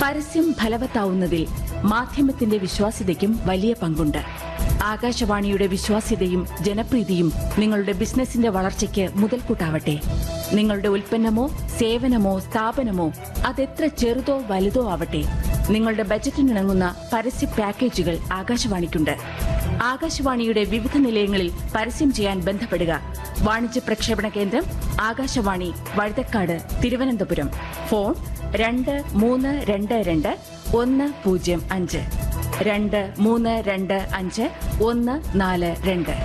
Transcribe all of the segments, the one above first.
പരസ്യം ഫലവത്താവുന്നതിൽ മാധ്യമത്തിന്റെ വിശ്വാസ്യതയ്ക്കും വലിയ പങ്കുണ്ട് ആകാശവാണിയുടെ വിശ്വാസ്യതയും ജനപ്രീതിയും നിങ്ങളുടെ ബിസിനസിന്റെ വളർച്ചയ്ക്ക് മുതൽക്കൂട്ടാവട്ടെ നിങ്ങളുടെ ഉൽപ്പന്നമോ സേവനമോ സ്ഥാപനമോ അതെത്ര ചെറുതോ വലുതോ ആവട്ടെ നിങ്ങളുടെ ബജറ്റിനിണങ്ങുന്ന പരസ്യ പാക്കേജുകൾ ആകാശവാണിക്കുണ്ട് ആകാശവാണിയുടെ വിവിധ നിലയങ്ങളിൽ പരസ്യം ചെയ്യാൻ ബന്ധപ്പെടുക വാണിജ്യ പ്രക്ഷേപണ കേന്ദ്രം ആകാശവാണി വഴുതക്കാട് തിരുവനന്തപുരം ഫോൺ രണ്ട് മൂന്ന് രണ്ട് രണ്ട് ഒന്ന് പൂജ്യം അഞ്ച് രണ്ട് മൂന്ന് രണ്ട് അഞ്ച് ഒന്ന് നാല് രണ്ട്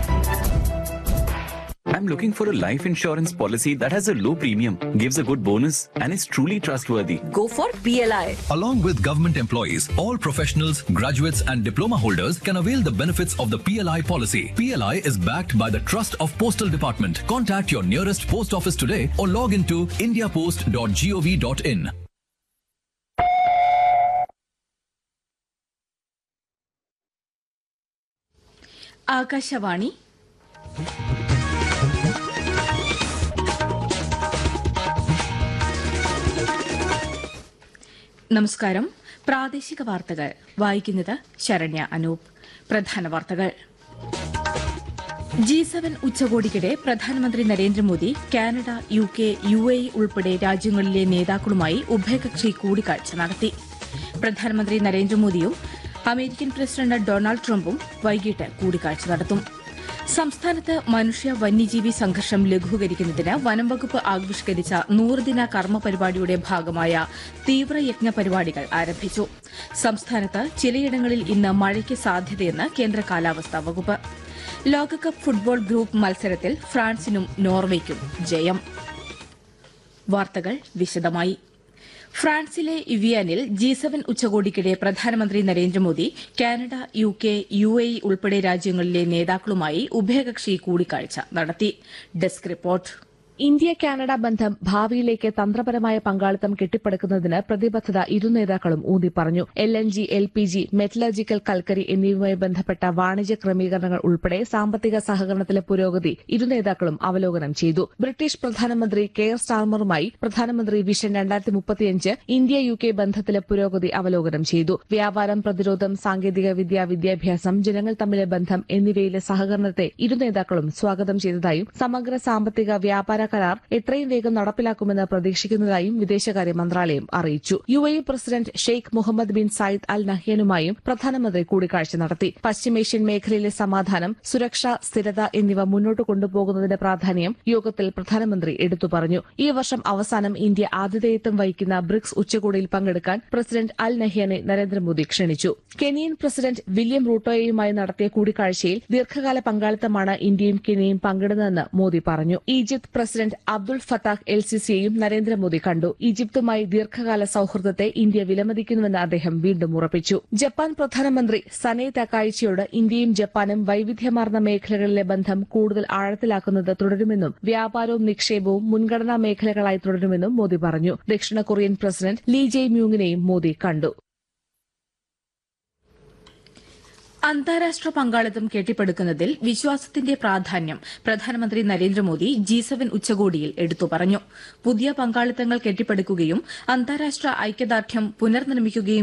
I'm looking for a life insurance policy that has a low premium, gives a good bonus, and is truly trustworthy. Go for PLI. Along with government employees, all professionals, graduates, and diploma holders can avail the benefits of the PLI policy. PLI is backed by the Trust of Postal Department. Contact your nearest post office today or log into indiapost.gov.in. Akashvani നമസ്കാരം പ്രാദേശിക വാർത്തകൾ വായിക്കുന്നത് ശരണ്യ അനൂപ് പ്രധാന വാർത്തകൾ G seven ഉച്ചകോടിക്കിടെ പ്രധാനമന്ത്രി Narendra Modi Canada U K U A ഉൾപ്പെടെ രാജ്യങ്ങളിലെ നേതാക്കളുമായി ഉഭയകക്ഷി കൂടിക്കാഴ്ച നടത്തി പ്രധാനമന്ത്രി നരേന്ദ്രമോദിയും അമേരിക്കൻ പ്രസിഡന്റ് ഡൊണാൾഡ് ട്രംപും വൈകിട്ട് കൂടിക്കാഴ്ച നടത്തും സംസ്ഥാനത്ത് മനുഷ്യ വന്യജീവി സംഘർഷം ലഘൂകരിക്കുന്നതിന് വനംവകുപ്പ് ആവിഷ്കരിച്ച നൂറുദിന കർമ്മ പരിപാടിയുടെ ഭാഗമായ തീവ്രയജ്ഞ പരിപാടികൾ ആരംഭിച്ചു സംസ്ഥാനത്ത് ചിലയിടങ്ങളിൽ ഇന്ന് മഴയ്ക്ക് സാധ്യതയെന്ന് കേന്ദ്ര കാലാവസ്ഥാ വകുപ്പ് ലോകകപ്പ് ഫുട്ബോൾ ഗ്രൂപ്പ് മത്സരത്തിൽ ഫ്രാൻസിനും നോർവേയ്ക്കും ജയം വാർത്തകൾ വിശദമായി ഫ്രാൻസിലെ ഇവിയാനിൽ ജി സെവൻ ഉച്ചകോടിക്കിടെ പ്രധാനമന്ത്രി Narendra Modi Canada U K U A ഉൾപ്പെടെ രാജ്യങ്ങളിലെ നേതാക്കളുമായി ഉഭയകക്ഷി കൂടിക്കാഴ്ച നടത്തി ഡെസ്ക് റിപ്പോർട്ട് ഇന്ത്യ കാനഡ ബന്ധം ഭാവിയിലേക്ക് തന്ത്രപരമായ പങ്കാളിത്തം കെട്ടിപ്പടുക്കുന്നതിന് പ്രതിബദ്ധത ഇരു നേതാക്കളും ഊന്നി പറഞ്ഞു L N G L P G metallurgical കൽക്കരി എന്നിവയുമായി ബന്ധപ്പെട്ട വാണിജ്യ ക്രമീകരണങ്ങൾ ഉൾപ്പെടെ സാമ്പത്തിക സഹകരണത്തിലെ പുരോഗതി ഇരു നേതാക്കളും അവലോകനം ചെയ്തു ബ്രിട്ടീഷ് പ്രധാനമന്ത്രി കെയർ സ്റ്റാർമറുമായി പ്രധാനമന്ത്രി വിഷൻ രണ്ടായിരത്തി മുപ്പത്തിയഞ്ച് ഇന്ത്യ യു കെ ബന്ധത്തിലെ പുരോഗതി അവലോകനം ചെയ്തു വ്യാപാരം പ്രതിരോധം സാങ്കേതിക വിദ്യ വിദ്യാഭ്യാസം ജനങ്ങൾ തമ്മിലെ ബന്ധം എന്നിവയിലെ സഹകരണത്തെ ഇരു നേതാക്കളും സ്വാഗതം ചെയ്തതായും സമഗ്ര സാമ്പത്തിക വ്യാപാര കരാർ എത്രയും വേഗം നടപ്പിലാക്കുമെന്ന് പ്രതീക്ഷിക്കുന്നതായും വിദേശകാര്യ മന്ത്രാലയം അറിയിച്ചു U A president Sheikh Mohammed bin Zayed Al നഹ്യാനുമായും പ്രധാനമന്ത്രി കൂടിക്കാഴ്ച നടത്തി പശ്ചിമേഷ്യൻ മേഖലയിലെ സമാധാനം സുരക്ഷ സ്ഥിരത എന്നിവ മുന്നോട്ട് കൊണ്ടുപോകുന്നതിന്റെ പ്രാധാന്യം യോഗത്തിൽ പ്രധാനമന്ത്രി എടുത്തു പറഞ്ഞു ഈ വർഷം അവസാനം ഇന്ത്യ ആതിഥേയത്വം വഹിക്കുന്ന ബ്രിക്സ് ഉച്ചകോടിയിൽ പങ്കെടുക്കാൻ പ്രസിഡന്റ് അൽ നഹ്യാനെ നരേന്ദ്രമോദി ക്ഷണിച്ചു കെനിയൻ പ്രസിഡന്റ് വില്യം റൂട്ടോയുമായി നടത്തിയ കൂടിക്കാഴ്ചയിൽ ദീർഘകാല പങ്കാളിത്തമാണ് ഇന്ത്യയും കെനിയയും പങ്കിടുന്നതെന്ന് മോദി പറഞ്ഞു Egypt president Abdul Fattah L സിസിയെയും Narendra Modi കണ്ടു ഈജിപ്തുമായി ദീർഘകാല സൌഹൃദത്തെ ഇന്ത്യ വിലമതിക്കുന്നുവെന്ന് അദ്ദേഹം വീണ്ടും ഉറപ്പിച്ചു ജപ്പാൻ പ്രധാനമന്ത്രി സനേ തക്കായിച്ചിയോട് ഇന്ത്യയും ജപ്പാനും വൈവിധ്യമാർന്ന മേഖലകളിലെ ബന്ധം കൂടുതൽ ആഴത്തിലാക്കുന്നത് തുടരുമെന്നും വ്യാപാരവും നിക്ഷേപവും മുൻഗണനാ മേഖലകളായി തുടരുമെന്നും മോദി പറഞ്ഞു ദക്ഷിണ കൊറിയൻ പ്രസിഡന്റ് ലീ ജെയ് മ്യൂങ്ങിനെയും മോദി കണ്ടു അന്താരാഷ്ട്ര പങ്കാളിത്തം കെട്ടിപ്പടുക്കുന്നതിൽ വിശ്വാസത്തിന്റെ പ്രാധാന്യം പ്രധാനമന്ത്രി നരേന്ദ്രമോദി ജി സെവൻ ഉച്ചകോടിയിൽ എടുത്തു പറഞ്ഞു പുതിയ പങ്കാളിത്തങ്ങൾ കെട്ടിപ്പടുക്കുകയും അന്താരാഷ്ട്ര ഐക്യദാർഢ്യം പുനർനിർമ്മിക്കുകയും